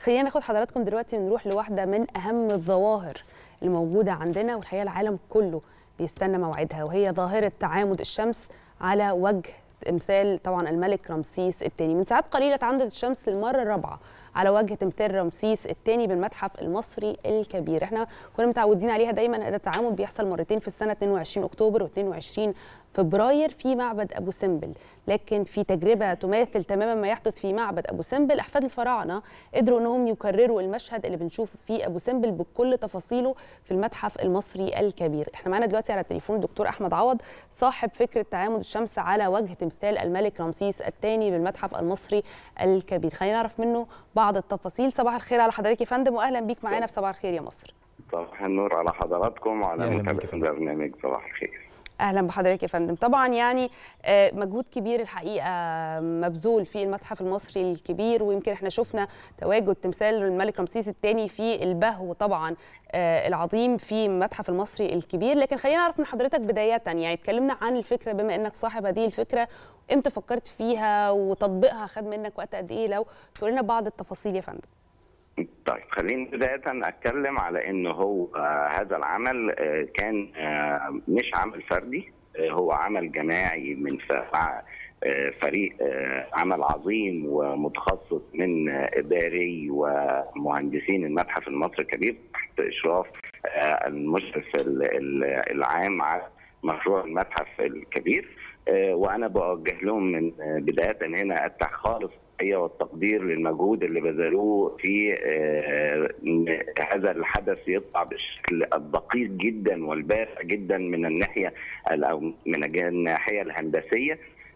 خلينا ناخد حضراتكم دلوقتي ونروح لواحده من اهم الظواهر الموجوده عندنا والحقيقه العالم كله بيستنى موعدها وهي ظاهره تعامد الشمس على وجه تمثال طبعا الملك رمسيس الثاني من ساعات قليله تعامدت الشمس للمره الرابعه على وجه تمثال رمسيس الثاني بالمتحف المصري الكبير احنا كنا متعودين عليها دايما ان التعامد بيحصل مرتين في السنه 22 اكتوبر و22 فبراير في معبد ابو سمبل لكن في تجربه تماثل تماما ما يحدث في معبد ابو سمبل احفاد الفراعنه قدروا انهم يكرروا المشهد اللي بنشوفه في ابو سمبل بكل تفاصيله في المتحف المصري الكبير احنا معانا دلوقتي على التليفون الدكتور احمد عوض صاحب فكره تعامد الشمس على وجه تمثال الملك رمسيس الثاني بالمتحف المصري الكبير خلينا نعرف منه بعض التفاصيل صباح الخير على حضرتك يا فندم واهلا بيك معانا في صباح الخير يا مصر صباح النور على حضراتكم وعلى أهلا بيك يا متابعة فندم. البرنامج صباح الخير اهلا بحضرتك يا فندم طبعا يعني آه، مجهود كبير الحقيقه مبذول في المتحف المصري الكبير ويمكن احنا شفنا تواجد تمثال الملك رمسيس الثاني في البهو طبعا آه، العظيم في المتحف المصري الكبير لكن خلينا نعرف من حضرتك بدايه يعني اتكلمنا عن الفكره بما انك صاحب هذه الفكره امتى فكرت فيها وتطبيقها خد منك وقت قد ايه لو تقول لنا بعض التفاصيل يا فندم طيب خليني بداية أتكلم على إن هو آه هذا العمل آه كان آه مش عمل فردي آه هو عمل جماعي من ف- مع آه فريق آه عمل عظيم ومتخصص من آه إداري ومهندسين المتحف المصري الكبير تحت إشراف آه المشرف ال- ال- العام على مشروع المتحف الكبير آه، وانا بوجه لهم من آه، بدايه هنا التحيه خالص التحية والتقدير للمجهود اللي بذلوه في آه، إن هذا الحدث يطلع بالشكل الدقيق جدا والبارع جدا من الناحيه ال- او من الناحيه الهندسيه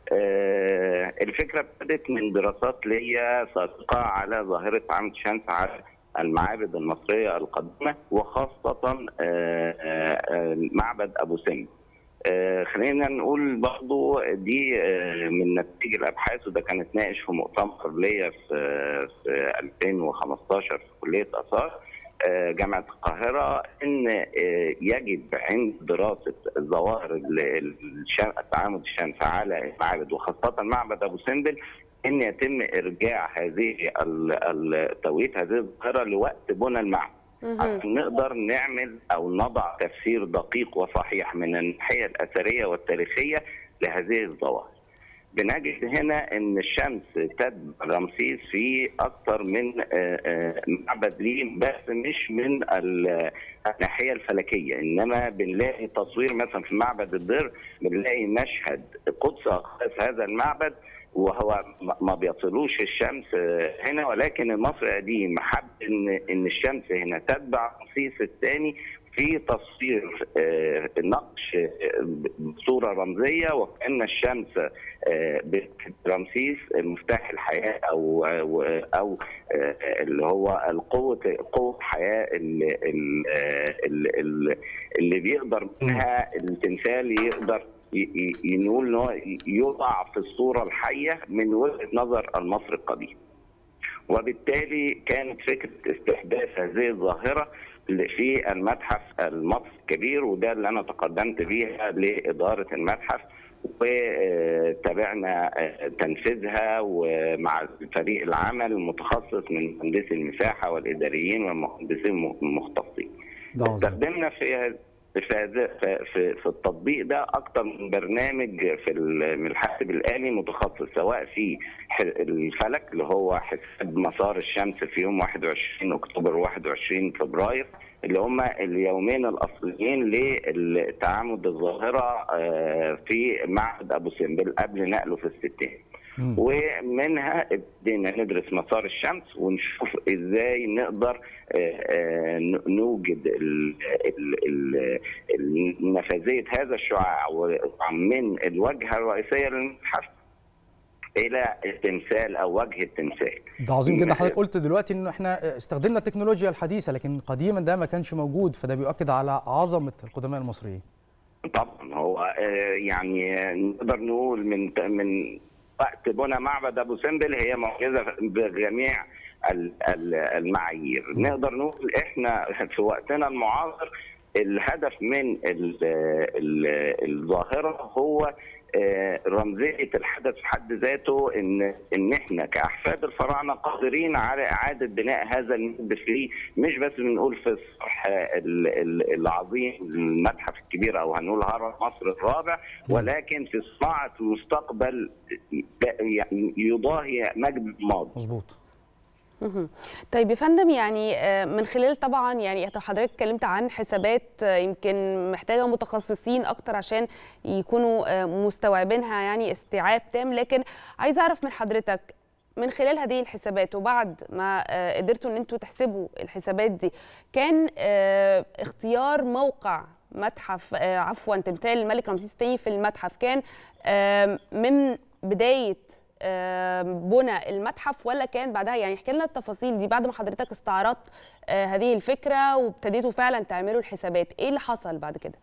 آه، الفكره ابتدت من دراسات ليا سابقه على ظاهره عمد شمس على المعابد المصريه القديمه وخاصه آه، آه، آه، معبد ابو سمبل آه، خلينا نقول برضو دي آه، من نتائج الابحاث وده كان اتناقش في مؤتمر ليا في في 2015 في كليه اثار آه، جامعه القاهره ان آه، يجب عند دراسه ظواهر ال- ال- الشم- تعامد الشمس على المعابد وخاصه معبد ابو سمبل ان يتم ارجاع هذه ال- ال- توقيت هذه الظاهره لوقت بنى المعبد مهم. عشان نقدر نعمل او نضع تفسير دقيق وصحيح من الناحيه الاثريه والتاريخيه لهذه الظواهر. بنجد هنا ان الشمس تتبع رمسيس في اكثر من آه، آه، معبد ليه بس مش من ال- الناحيه الفلكيه انما بنلاقي تصوير مثلا في معبد الدر بنلاقي مشهد قدس اقداس هذا المعبد وهو ما- ما بيصلوش الشمس آه، هنا ولكن المصري القديم حب ان ان الشمس هنا تتبع رمسيس الثاني في تصوير آه، نقش آه، بصوره رمزيه وكان الشمس آه، برمسيس مفتاح الحياه او او او آه، اللي هو القوه قوه حياه اللي, اللي, اللي بيقدر منها التمثال يقدر ي- ي- نقول ان هو يوضع في الصوره الحيه من وجهه نظر المصري القديم. وبالتالي كانت فكره استحداث هذه الظاهره في المتحف المصري الكبير وده اللي انا تقدمت بيها لاداره المتحف وتابعنا تنفيذها ومع فريق العمل المتخصص من مهندسي المساحه والاداريين والمهندسين المختصين. ده عظيم استخدمنا في في هذا- في- في في التطبيق ده اكتر من برنامج في ال- من الحاسب الالي متخصص سواء في ح- الفلك اللي هو حساب مسار الشمس في يوم 21 اكتوبر 21 فبراير اللي هم اليومين الاصليين لتعامد الظاهره آه، في معهد ابو سمبل قبل نقله في الستين. مم. ومنها ابتدينا ندرس مسار الشمس ونشوف ازاي نقدر آه، آه، ن- نوجد ال- ال- ال- ال- نفاذيه هذا الشعاع و- من الواجهه الرئيسيه للمتحف الى التمثال او وجه التمثال. ده عظيم جدا حضرتك قلت دلوقتي انه احنا استخدمنا التكنولوجيا الحديثه لكن قديما ده ما كانش موجود فده بيؤكد على عظمه القدماء المصريين طبعا هو آه، يعني آه، نقدر نقول من من وقت بنى معبد ابو سمبل هي معجزه بجميع ال- ال- المعايير نقدر نقول احنا في وقتنا المعاصر الهدف من ال ال الظاهره هو آه، رمزيه الحدث في حد ذاته ان ان احنا كاحفاد الفراعنه قادرين على اعاده بناء هذا المجد فيه مش بس بنقول في الصرح ال- ال- العظيم المتحف الكبير او هنقول هرم مصر الرابع ولكن في صناعه مستقبل يعني يضاهي مجد الماضي مظبوط مهم. طيب يا فندم يعني آه، من خلال طبعا يعني حضرتك اتكلمت عن حسابات آه، يمكن محتاجه متخصصين اكتر عشان يكونوا آه، مستوعبينها يعني استيعاب تام لكن عايزه اعرف من حضرتك من خلال هذه الحسابات وبعد ما آه، قدرتوا ان انتوا تحسبوا الحسابات دي كان آه، اختيار موقع متحف آه، عفوا تمثال الملك رمسيس الثاني في المتحف كان آه، من بدايه آه، بنى المتحف ولا كان بعدها يعني احكي لنا التفاصيل دي بعد ما حضرتك استعرضت آه، هذه الفكره وابتديتوا فعلا تعملوا الحسابات ايه اللي حصل بعد كده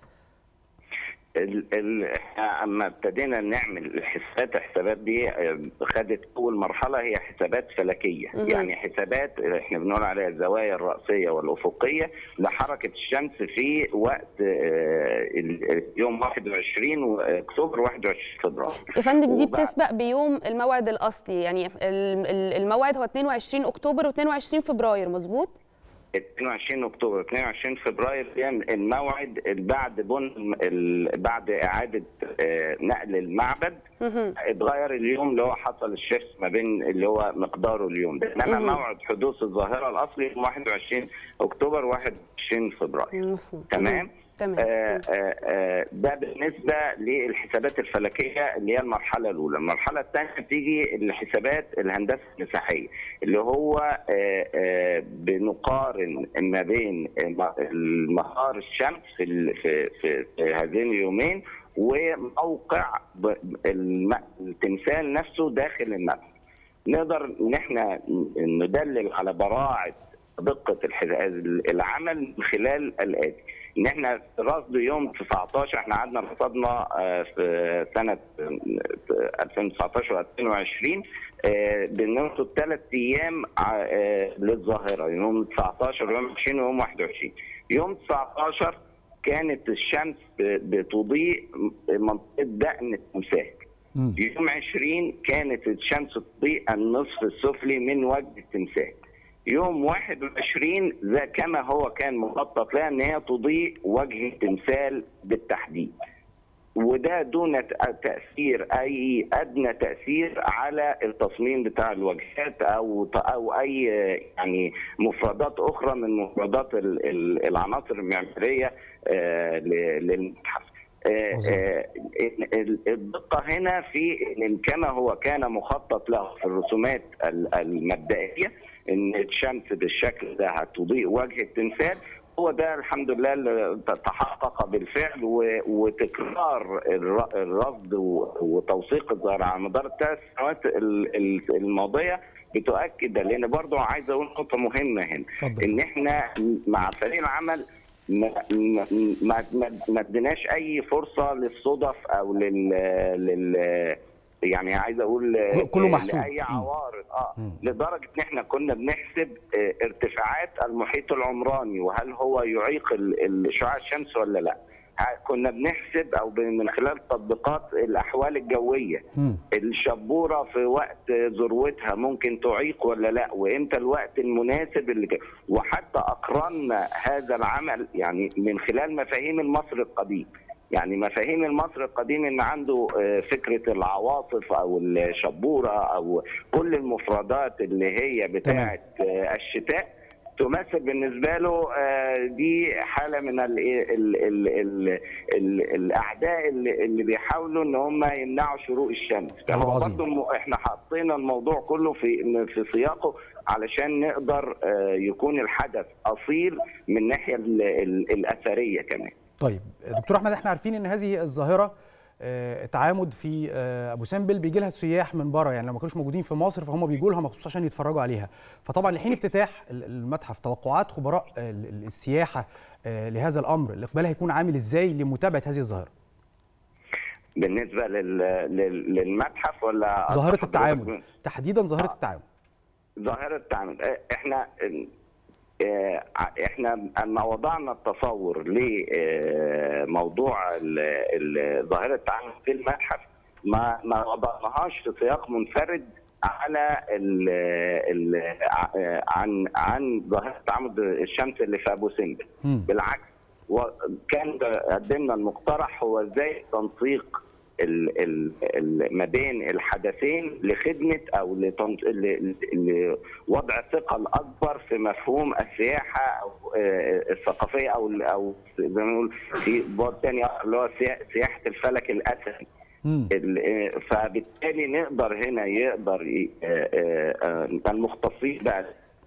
ال ال احنا اما ابتدينا نعمل الحسابات الحسابات دي آه، خدت اول مرحله هي حسابات فلكيه مهم. يعني حسابات احنا بنقول عليها الزوايا الراسيه والافقيه لحركه الشمس في وقت آه، ال- يوم 21 اكتوبر 21 فبراير يا فندم دي وبعد- بتسبق بيوم الموعد الاصلي يعني ال- ال- الموعد هو 22 اكتوبر و22 فبراير مظبوط 22 اكتوبر 22 فبراير كان الموعد بعد بن ال- بعد اعاده آه، نقل المعبد مهم. اتغير اليوم اللي هو حصل الشيفت ما بين اللي هو مقداره اليوم ده انما مهم. موعد حدوث الظاهره الاصلي يوم 21 اكتوبر 21 فبراير مفهوم تمام مهم. تمام آه آه آه ده بالنسبه للحسابات الفلكيه اللي هي المرحله الاولى، المرحله الثانيه بتيجي الحسابات الهندسه المساحيه اللي هو آه آه بنقارن ما بين مهار الشمس في ال- في في, في هذين اليومين وموقع ب- الم- التمثال نفسه داخل المتحف. نقدر ان احنا ندلل على براعه دقه الح- العمل من خلال الاتي ان احنا رصد يوم 19 احنا قعدنا رصدنا آه، في سنه آه، في 2019 و2020 بنرصد ثلاث ايام ع- آه، للظاهره يوم 19 ويوم 20 ويوم 21 يوم 19 كانت الشمس ب- بتضيء منطقه دقن التمثال مم. يوم 20 كانت الشمس تضيء النصف السفلي من وجه التمثال يوم 21 ذا كما هو كان مخطط لها ان هي تضيء وجه التمثال بالتحديد وده دون ت- تاثير اي ادنى تاثير على التصميم بتاع الواجهات او ت- او اي يعني مفردات اخرى من مفردات ال- ال- العناصر المعماريه آه، ل- للمتحف آه، عظيم. آه، ال- ال- الدقه هنا في ان كما هو كان مخطط له في الرسومات ال- المبدئيه ان الشمس بالشكل ده هتضيء وجه التمثال هو ده الحمد لله اللي تحقق بالفعل و- وتكرار الر- الرصد و- وتوثيق الظاهره على مدار الثلاث سنوات ال- ال- الماضيه بتؤكد ده. لان برضه عايز اقول نقطه مهمه هنا اتفضل ان احنا مع فريق العمل ما ما ما, ما, ما اديناش اي فرصه للصدف او لل لل يعني عايز اقول كله محسوب. لاي مم. عوارض اه مم. لدرجه ان احنا كنا بنحسب آه، ارتفاعات المحيط العمراني وهل هو يعيق ال- ال- شعاع الشمس ولا لا ه- كنا بنحسب او ب- من خلال تطبيقات الاحوال الجويه مم. الشبوره في وقت ذروتها ممكن تعيق ولا لا وامتى الوقت المناسب اللي ك... وحتى اقرنا هذا العمل يعني من خلال مفاهيم المصري القديم يعني مفاهيم المصري القديم ان عنده آه، فكره العواصف او الشبوره او كل المفردات اللي هي بتاعه آه، الشتاء تمثل بالنسبه له آه، دي حاله من ال ال ال ال ال الاعداء اللي, اللي بيحاولوا ان هم يمنعوا شروق الشمس كلام فهو عظيم. برضه م- احنا حطينا الموضوع كله في في سياقه علشان نقدر آه، يكون الحدث اصيل من الناحيه ال- ال- الاثريه كمان طيب دكتور احمد احنا عارفين ان هذه الظاهره آه، تعامد في آه، ابو سمبل بيجي لها السياح من بره يعني لو ما كانوش موجودين في مصر فهم بيجوا لها مخصوص عشان يتفرجوا عليها فطبعا لحين افتتاح ال- المتحف توقعات خبراء ال- ال- السياحه آه، لهذا الامر الاقبال هيكون عامل ازاي لمتابعه هذه الظاهره بالنسبه لل- لل- للمتحف ولا ظاهره حضرتك التعامد تحديدا ظاهره آه. التعامد ظاهرة التعامد آه، احنا ال- آه، احنا اما وضعنا التصور لموضوع ظاهره التعامل في المتحف ما ما وضعناهاش في سياق منفرد على ال ال عن عن ظاهره تعامد الشمس اللي في ابو سمبل مم. بالعكس وكان قدمنا المقترح هو ازاي تنسيق ال- ال- ال- ما بين الحدثين لخدمه او لتنط- ل- ل- لوضع ثقه الاكبر في مفهوم السياحه او آه، الثقافيه او او زي ما نقول في بعد ثاني اللي هو سيا- سياحه الفلك الاثري مم. ال- فبالتالي نقدر هنا يقدر ي- آه، آه، آه، المختصين بقى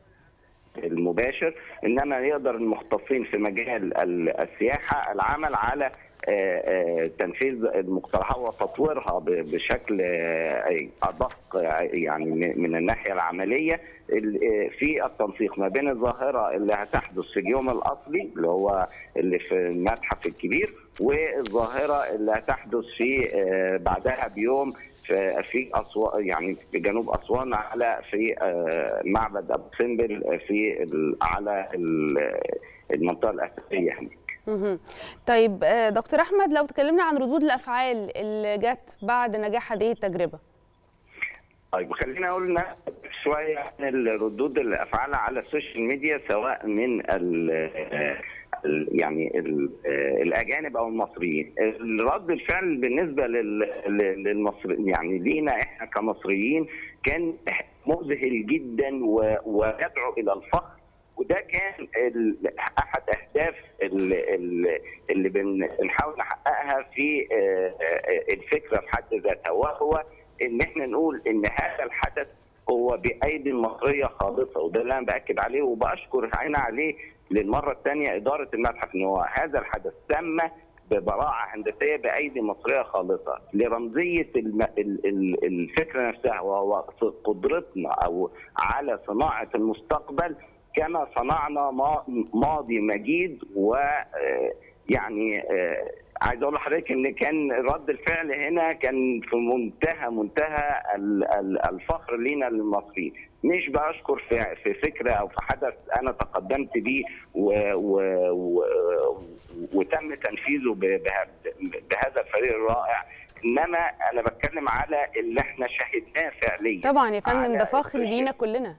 المباشر انما يقدر المختصين في مجال ال- السياحه العمل على آه، آه، تنفيذ المقترحات وتطويرها ب- بشكل آه، ادق آه، يعني من- من الناحيه العمليه ال- آه، في التنسيق ما بين الظاهره اللي هتحدث في اليوم الاصلي اللي هو اللي في المتحف الكبير والظاهره اللي هتحدث في آه، بعدها بيوم في في اسوان يعني في جنوب اسوان على في آه، معبد ابو سمبل في ال- على ال- المنطقه الاثريه هناك. مهم. طيب آه، دكتور احمد لو تكلمنا عن ردود الافعال اللي جت بعد نجاح هذه التجربه طيب خلينا اقول شويه عن الردود الافعال على السوشيال ميديا سواء من ال ال- يعني ال- الاجانب او المصريين رد الفعل بالنسبه للمصري يعني لينا احنا كمصريين كان مذهل جدا و- ويدعو الى الفخر وده كان ال- احد اهداف ال- ال- اللي بن- بنحاول نحققها في آه، آه، الفكره في حد ذاتها وهو ان احنا نقول ان هذا الحدث هو بايدي مصريه خالصه وده اللي انا باكد عليه وبشكر هنا عليه للمره الثانيه اداره المتحف ان هو هذا الحدث تم ببراعه هندسيه بايدي مصريه خالصه لرمزيه الم... ال- ال- الفكره نفسها وهو قدرتنا او على صناعه المستقبل كما صنعنا ما- ماضي مجيد و آه، يعني آه، عايز اقول لحضرتك ان كان رد الفعل هنا كان في منتهى منتهى ال- ال- الفخر لينا للمصريين مش بشكر في في فكره او في حدث انا تقدمت بيه و و و وتم تنفيذه ب- بهذا- بهذا الفريق الرائع انما انا بتكلم على اللي احنا شاهدناه فعليا طبعا يا فندم على ده فخر السوشيال لينا كلنا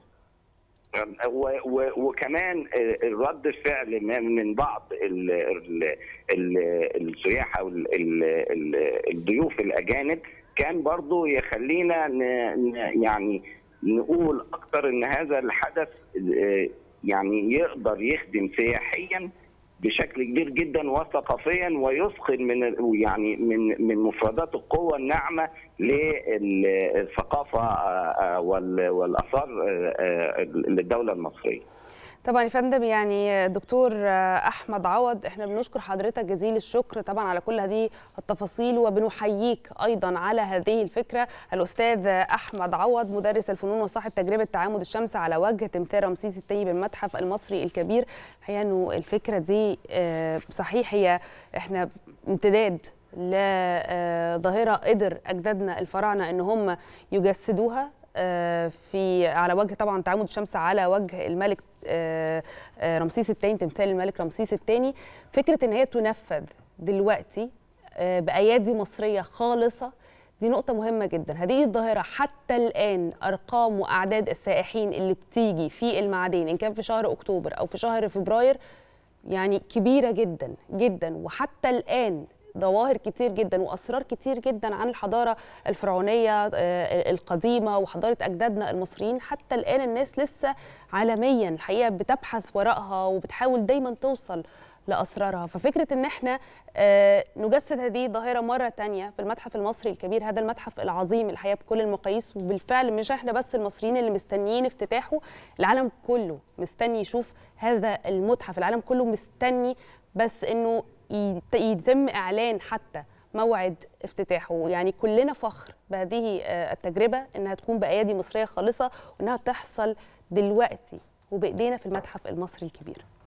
و- و- وكمان الرد الفعل من من بعض ال- ال- ال- السياح او ال- ال- ال- الضيوف الاجانب كان برضو يخلينا ن- ن- يعني نقول اكتر ان هذا الحدث آه، يعني يقدر يخدم سياحيا بشكل كبير جدا وثقافيا ويثقل من ال- يعني من من مفردات القوه الناعمه للثقافه آه، آه، وال- والاثار آه، آه، للدوله المصريه. طبعا يا فندم يعني دكتور احمد عوض احنا بنشكر حضرتك جزيل الشكر طبعا على كل هذه التفاصيل وبنحييك ايضا على هذه الفكره الاستاذ احمد عوض مدرس الفنون وصاحب تجربه تعامد الشمس على وجه تمثال رمسيس الثاني بالمتحف المصري الكبير الحقيقه انه الفكره دي آه، صحيح هي احنا امتداد لظاهره قدر اجدادنا الفراعنه ان هم يجسدوها آه، في على وجه طبعا تعامد الشمس على وجه الملك آه، آه، رمسيس الثاني تمثال الملك رمسيس الثاني فكره ان هي تنفذ دلوقتي آه، بايادي مصريه خالصه دي نقطة مهمة جدا هذه الظاهرة حتى الآن أرقام وأعداد السائحين اللي بتيجي في المعادين إن كان في شهر أكتوبر أو في شهر فبراير يعني كبيرة جدا جدا وحتى الآن ظواهر كتير جدا واسرار كتير جدا عن الحضاره الفرعونيه آه، القديمه وحضاره اجدادنا المصريين حتى الان الناس لسه عالميا الحقيقه بتبحث وراءها وبتحاول دايما توصل لاسرارها ففكره ان احنا آه، نجسد هذه الظاهره مره تانية في المتحف المصري الكبير هذا المتحف العظيم الحقيقه بكل المقاييس وبالفعل مش احنا بس المصريين اللي مستنيين افتتاحه العالم كله مستني يشوف هذا المتحف العالم كله مستني بس انه يت- يتم اعلان حتى موعد افتتاحه يعني كلنا فخر بهذه آه، التجربه انها تكون بايادي مصريه خالصه وانها تحصل دلوقتي وبايدينا في المتحف المصري الكبير